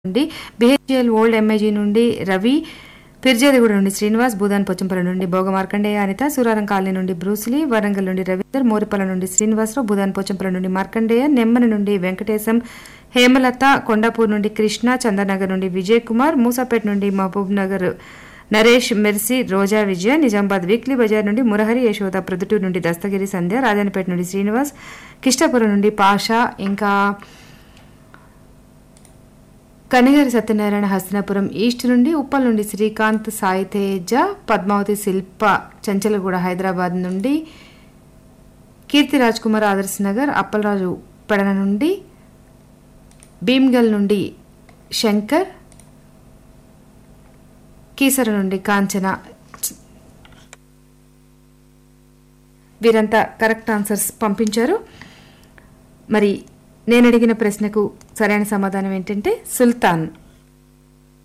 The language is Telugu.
నుండి బిహెచ్ఎల్ ఓల్డ్ ఎంఐజీ నుండి రవి ఫిర్జాదిగూడ నుండి శ్రీనివాస్ భూదాన్ పొచ్చంపల్లి నుండి భోగ మార్కండేయ అనిత సూరారం కాలనీ నుండి బ్రూస్లీ వరంగల్ నుండి రవీందర్ మోరిపల్ల నుండి శ్రీనివాసరావు భూదాన్ పొచ్చంపల్లి నుండి మార్కండేయ నెమ్మని నుండి వెంకటేశం హేమలత కొండాపూర్ నుండి కృష్ణ చందనగర్ నుండి విజయ్ కుమార్ మూసాపేట నుండి Mahabub Nagar Naresh Mercy Roja Vijaya Nizamabad weekly bazaar నుండి మురహరి యశోద ప్రొద్దుటూరు నుండి దస్తగిరి సంధ్య రాజానిపేట నుండి శ్రీనివాస్ కిష్టపురం నుండి పాషా ఇంకా కనిగారి సత్యనారాయణ హస్తినాపురం ఈస్ట్ నుండి ఉప్పల్ నుండి శ్రీకాంత్ సాయి తేజ పద్మావతి శిల్ప చంచలగూడ హైదరాబాద్ నుండి కీర్తి రాజ్ కుమార్ ఆదర్శ్ నగర్ అప్పలరాజు పెడన నుండి భీమ్గల్ నుండి శంకర్ కీసర నుండి కాంచన వీరంతా కరెక్ట్ ఆన్సర్స్ పంపించారు మరి నేను అడిగిన ప్రశ్నకు సరైన సమాధానం ఏంటంటే సుల్తాన్